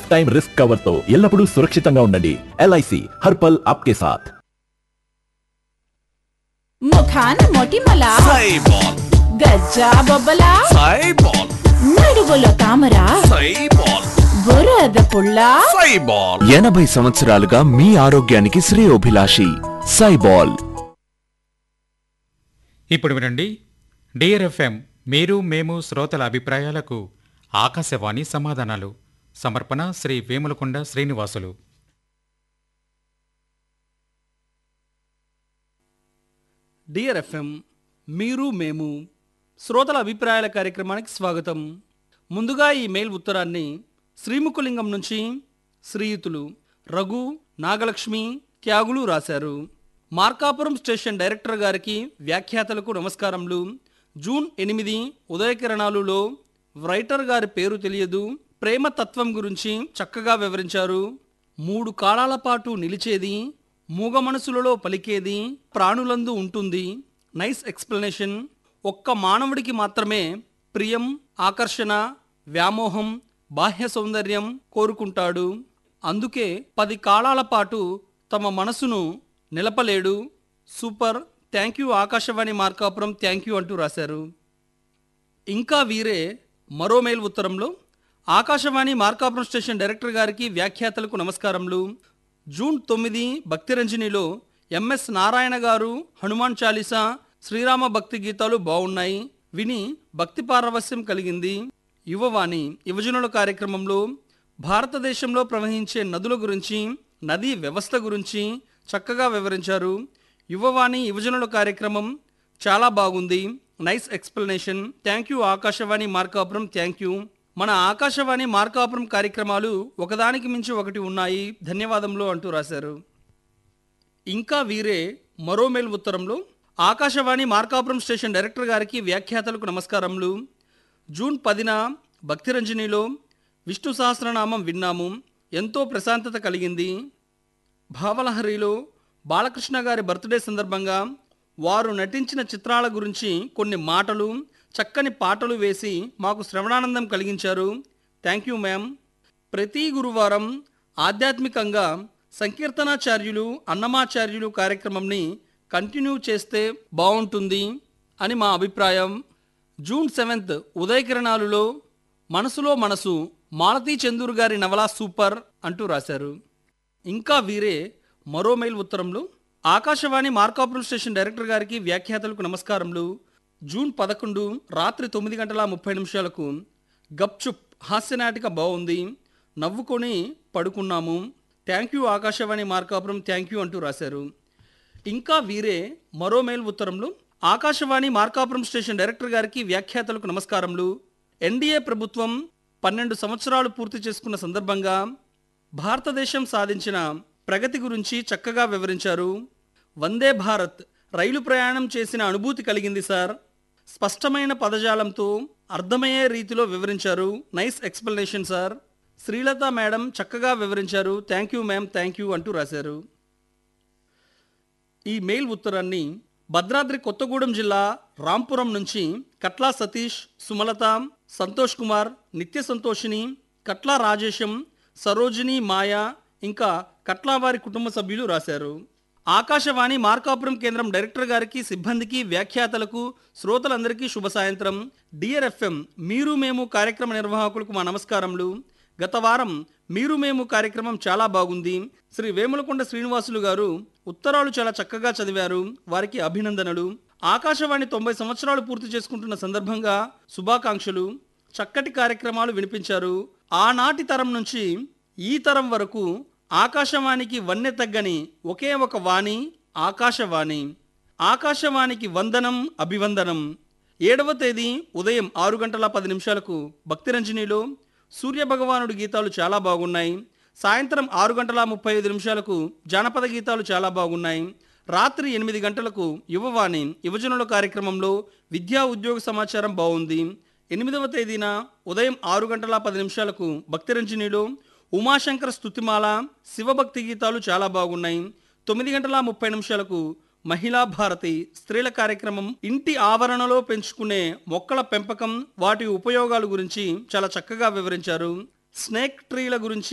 life time risk cover తో ఎల్లప్పుడూ సురక్షితంగా ఉండండి ఎల్ఐసి హర్పల్ ఆప్కే సాథ్ ముఖాన మొటిమల సైబాల్ గజ్జా బొబ్బల సైబాల్ నడువులో తామర సైబాల్ బురద పుల్ల సైబాల్ ఎనభై సంవత్సరాలుగా మీ ఆరోగ్యానికి శ్రేయోభిలాషి సైబాల్ ఇప్పుడు వినండి డియర్ ఎఫ్ఎం మీరు మేము శ్రోతల అభిప్రాయాలకు ఆకాశవాణి సమాధానాలు సమర్పణ శ్రీ వేములకొండ శ్రీనివాసులు డియర్ ఎఫ్ఎం మీరు మేము శ్రోతల అభిప్రాయాల కార్యక్రమానికి స్వాగతం ముందుగా ఈ మెయిల్ ఉత్తరాన్ని శ్రీముఖలింగం నుంచి శ్రీయుతులు రఘు నాగలక్ష్మి త్యాగులు రాశారు మార్కాపురం స్టేషన్ డైరెక్టర్ గారికి వ్యాఖ్యాతలకు నమస్కారములు జూన్ ఎనిమిది ఉదయకిరణాలులో రైటర్ గారి పేరు తెలియదు ప్రేమ తత్వం గురించి చక్కగా వివరించారు మూడు కాలాల పాటు నిలిచేది మూగ మనసులలో పలికేది ప్రాణులందు ఉంటుంది నైస్ ఎక్స్ప్లెనేషన్ ఒక్క మానవుడికి మాత్రమే ప్రియం ఆకర్షణ వ్యామోహం బాహ్య సౌందర్యం కోరుకుంటాడు అందుకే పది కాలాల పాటు తమ మనసును నిలపలేడు super thank you Akashvani Markapuram thank you అంటూ రాశారు ఇంకా వీరే మరో మెయిల్ ఉత్తరంలో ఆకాశవాణి మార్కాపురం స్టేషన్ డైరెక్టర్ గారికి వ్యాఖ్యాతలకు నమస్కారములు జూన్ తొమ్మిది భక్తిరంజనిలో ఎంఎస్ నారాయణ గారు హనుమాన్ చాలీసా శ్రీరామ భక్తి గీతాలు బాగున్నాయి విని భక్తి పారవస్యం కలిగింది యువవాణి యువజనుల కార్యక్రమంలో భారతదేశంలో ప్రవహించే నదుల గురించి నదీ వ్యవస్థ గురించి చక్కగా వివరించారు యువవాణి యువజనుల కార్యక్రమం చాలా బాగుంది nice explanation thank you Akashvani Markapuram thank you మన ఆకాశవాణి మార్కాపురం కార్యక్రమాలు ఒకదానికి మించి ఒకటి ఉన్నాయి ధన్యవాదములు అంటూ రాశారు ఇంకా వీరే మరో మెయిల్ ఉత్తరంలో ఆకాశవాణి మార్కాపురం స్టేషన్ డైరెక్టర్ గారికి వ్యాఖ్యాతలకు నమస్కారములు జూన్ పదిన భక్తిరంజనిలో విష్ణు సహస్రనామం విన్నాము ఎంతో ప్రశాంతత కలిగింది భావలహరిలో బాలకృష్ణ గారి బర్త్డే సందర్భంగా వారు నటించిన చిత్రాల గురించి కొన్ని మాటలు చక్కని పాటలు వేసి మాకు శ్రవణానందం కలిగించారు థ్యాంక్ యూ మ్యామ్ ప్రతి గురువారం ఆధ్యాత్మికంగా సంకీర్తనాచార్యులు అన్నమాచార్యులు కార్యక్రమంని కంటిన్యూ చేస్తే బాగుంటుంది అని మా అభిప్రాయం జూన్ సెవెంత్ ఉదయకిరణాలులో మనసులో మనసు మాలతీ చందూర్ గారి నవల సూపర్ అంటూ రాశారు ఇంకా వీరే మరో మెయిల్ ఉత్తరంలో ఆకాశవాణి మార్కాపురం స్టేషన్ డైరెక్టర్ గారికి వ్యాఖ్యాతలకు నమస్కారములు జూన్ పదకొండు రాత్రి తొమ్మిది గంటల ముప్పై నిమిషాలకు గప్చుప్ హాస్యనాటిక బాగుంది నవ్వుకొని పడుకున్నాము thank you Akashvani Markapuram thank you అంటూ రాశారు ఇంకా వీరే మరో మెయిల్ ఉత్తరంలో ఆకాశవాణి మార్కాపురం స్టేషన్ డైరెక్టర్ గారికి వ్యాఖ్యాతలకు నమస్కారములు ఎన్డీఏ ప్రభుత్వం పన్నెండు సంవత్సరాలు పూర్తి చేసుకున్న సందర్భంగా భారతదేశం సాధించిన ప్రగతి గురించి చక్కగా వివరించారు వందే భారత్ రైలు ప్రయాణం చేసిన అనుభూతి కలిగింది సార్ స్పష్టమైన పదజాలంతో అర్థమయ్యే రీతిలో వివరించారు nice explanation sir Srilatha madam చక్కగా వివరించారు thank you ma'am thank you అంటూ రాశారు ఈ మెయిల్ ఉత్తరాన్ని భద్రాద్రి కొత్తగూడెం జిల్లా రాంపురం నుంచి కట్లా సతీష్ సుమలత సంతోష్ కుమార్ నిత్య సంతోషిని కట్లా రాజేశం సరోజిని మాయా ఇంకా కట్లా వారి కుటుంబ సభ్యులు రాశారు ఆకాశవాణి మార్కాపురం కేంద్రం డైరెక్టర్ గారికి సిబ్బందికి వ్యాఖ్యాతలకు శ్రోతలందరికీ శుభ సాయంత్రం డియర్ ఎఫ్ఎం మీరు మేము కార్యక్రమ నిర్వాహకులకు మా నమస్కారములు గత వారం మీరు మేము కార్యక్రమం చాలా బాగుంది శ్రీ వేములకొండ శ్రీనివాసులు గారు ఉత్తరాలు చాలా చక్కగా చదివారు వారికి అభినందనలు ఆకాశవాణి తొంభై సంవత్సరాలు పూర్తి చేసుకుంటున్న సందర్భంగా శుభాకాంక్షలు చక్కటి కార్యక్రమాలు వినిపించారు ఆనాటి తరం నుంచి ఈ తరం వరకు ఆకాశవాణికి వన్నె తగ్గని ఒకే ఒక వాణి ఆకాశవాణి ఆకాశవాణికి వందనం అభివందనం ఏడవ తేదీ ఉదయం ఆరు గంటల పది నిమిషాలకు భక్తిరంజనిలో సూర్యభగవానుడి గీతాలు చాలా బాగున్నాయి సాయంత్రం ఆరు గంటల ముప్పై ఐదు నిమిషాలకు జానపద గీతాలు చాలా బాగున్నాయి రాత్రి ఎనిమిది గంటలకు యువవాణి యువజనుల కార్యక్రమంలో విద్యా ఉద్యోగ సమాచారం బాగుంది ఎనిమిదవ తేదీన ఉదయం ఆరు గంటల పది నిమిషాలకు భక్తిరంజనిలో ఉమాశంకర స్తుతిమాల శివభక్తి గీతాలు చాలా బాగున్నాయి తొమ్మిది గంటల ముప్పై నిమిషాలకు మహిళా భారతి స్త్రీల కార్యక్రమం ఇంటి ఆవరణలో పెంచుకునే మొక్కల పెంపకం వాటి ఉపయోగాల గురించి చాలా చక్కగా వివరించారు స్నేక్ ట్రీల గురించి